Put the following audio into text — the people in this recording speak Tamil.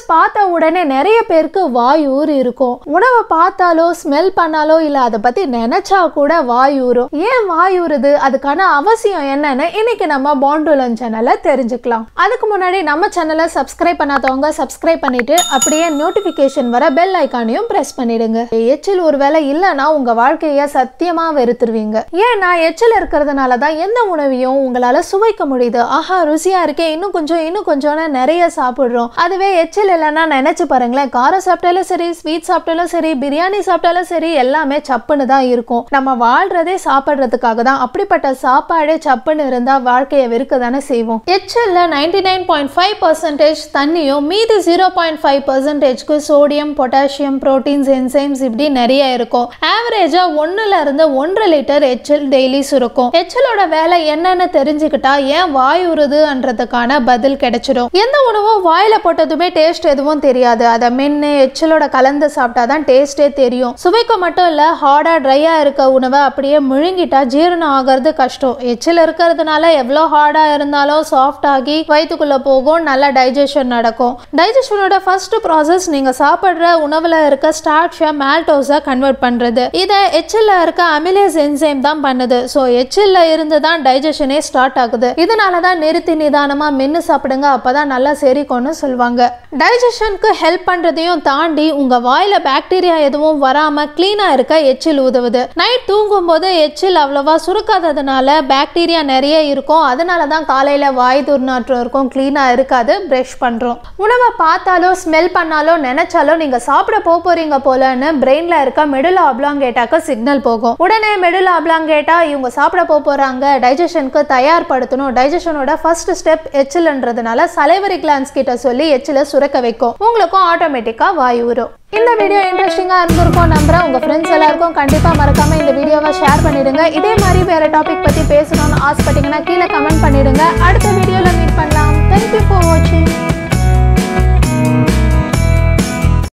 சப்போஸ் பார்த்த உடனே நிறைய பேருக்கு வாயூர் இருக்கும் உணவை பார்த்தாலோ ஸ்மெல் பண்ணாலோ இல்ல அதை பத்தி நினைச்சா கூட வாயூரும் ஏன் வாயூறுது அதுக்கான அவசியம் என்னன்னு இன்னைக்கு நம்ம பாண்டுலன் சேனல்ல தெரிஞ்சுக்கலாம் அதுக்கு முன்னாடி நம்ம சேனலை சப்ஸ்கிரைப் பண்ணாதவங்க சப்ஸ்கிரைப் பண்ணிட்டு அப்படியே நோட்டிபிகேஷன் வர பெல் ஐக்கானையும் பிரஸ் பண்ணிடுங்க எச்சில் ஒருவேளை இல்லைன்னா உங்க வாழ்க்கைய சத்தியமா வெறுத்துருவீங்க ஏன்னா எச்சில் இருக்கிறதுனால தான் எந்த உணவையும் உங்களால சுவைக்க முடியுது ஆஹா ருசியா இருக்கே இன்னும் கொஞ்சம் இன்னும் கொஞ்சம்னு நிறைய சாப்பிடுறோம் அதுவே எச்சில் இல்லைன்னா நினைச்சு பாருங்களேன் காரம் சாப்பிட்டாலும் சரி ஸ்வீட் சாப்பிட்டாலும் சரி பிரியாணி சாப்பிட்டாலும் சரி எல்லாமே சப்புன்னு தான் இருக்கும் நம்ம வாழ்றதே சாப்பிட்றதுக்காக தான் அப்படிப்பட்ட சாப்பாடே சப்புன்னு இருந்தா வாழ்க்கையை வெறுக்க தானே செய்வோம் எச்சில்ல ninety nine point five percentage தண்ணியும் மீதி ஜீரோ பாயிண்ட் ஃபைவ் பர்சன்டேஜ்க்கு சோடியம் பொட்டாசியம் ப்ரோட்டீன்ஸ் என்சைம்ஸ் இப்படி நிறைய இருக்கும் ஆவரேஜா ஒன்னுல இருந்து ஒன்றரை லிட்டர் எச்சில் டெய்லி சுருக்கும் எச்சிலோட வேலை என்னன்னு தெரிஞ்சுக்கிட்டா ஏன் வாய் உறுதுன்றதுக்கான பதில் கிடைச்சிடும் எந்த உணவும் வாயில போட்டதுமே டேஸ்ட் எதுவும் தெரியாது அதை மென்னு எச்சிலோட கலந்து சாப்பிட்டா தான் டேஸ்டே தெரியும் சுவைக்க மட்டும் இல்ல ஹார்டா ட்ரையா இருக்க உணவை அப்படியே முழுங்கிட்டா ஜீரணம் ஆகிறது கஷ்டம் எச்சில் இருக்கிறதுனால எவ்வளோ ஹார்டா இருந்தாலும் சாஃப்ட் ஆகி வயிற்றுக்குள்ள போகும் நல்ல டைஜஷன் நடக்கும் டைஜஷனோட ஃபர்ஸ்ட் ப்ராசஸ் நீங்க சாப்பிட்ற உணவுல இருக்க ஸ்டார்ச்சை மால்டோஸை கன்வெர்ட் பண்றது இதை எச்சில்ல இருக்க அமிலேஸ் என்சைம் தான் பண்ணுது ஸோ எச்சில்ல இருந்து தான் டைஜஷனே ஸ்டார்ட் ஆகுது இதனால தான் நிறுத்தி நிதானமா மென்னு சாப்பிடுங்க அப்பதான் நல்லா செரிக்கும்னு சொல்லுவாங்க டைஜஷனுக்கு ஹெல்ப் பண்றதையும் தாண்டி உங்க வாயில பாக்டீரியா எதுவும் வராம கிளீனா இருக்க எச்சில் உதவுது நைட் தூங்கும் போது எச்சில் அவ்வளவா சுருக்காததுனால பாக்டீரியா நிறைய இருக்கும் அதனால தான் காலையில வாய் துர்நாற்றம் இருக்கும் கிளீனா இருக்காது பிரஷ் பண்றோம் உணவை பார்த்தாலோ ஸ்மெல் பண்ணாலோ நினைச்சாலோ நீங்க சாப்பிட போக போறீங்க போலன்னு பிரெயின்ல இருக்க மெடுல ஆப்லாங்கேட்டாக்கு சிக்னல் போகும் உடனே மெடுல ஆப்லாங்கேட்டா இவங்க சாப்பிட போக போறாங்க டைஜஷனுக்கு தயார்படுத்தணும் டைஜஷனோட ஃபர்ஸ்ட் ஸ்டெப் எச்சில்ன்றதுனால சலைவரி கிளான்ஸ் கிட்ட சொல்லி எச்சில சுரக்க வைக்கும் உங்களுக்கும் ஆட்டோமேட்டிக்கா வாய் ஊறும் இந்த வீடியோ இன்ட்ரெஸ்டிங்கா இருந்திருக்கும் நம்புறேன் உங்க ஃப்ரெண்ட்ஸ் எல்லாருக்கும் கண்டிப்பா மறக்காம இந்த வீடியோவை ஷேர் பண்ணிடுங்க இதே மாதிரி வேற டாபிக் பத்தி பேசணும்னு ஆசைப்பட்டீங்கன்னா கீழே கமெண்ட் பண்ணிடுங்க அடுத்த வீடியோல மீட் பண்ணலாம் தேங்க்யூ ஃபார் வாட்சிங்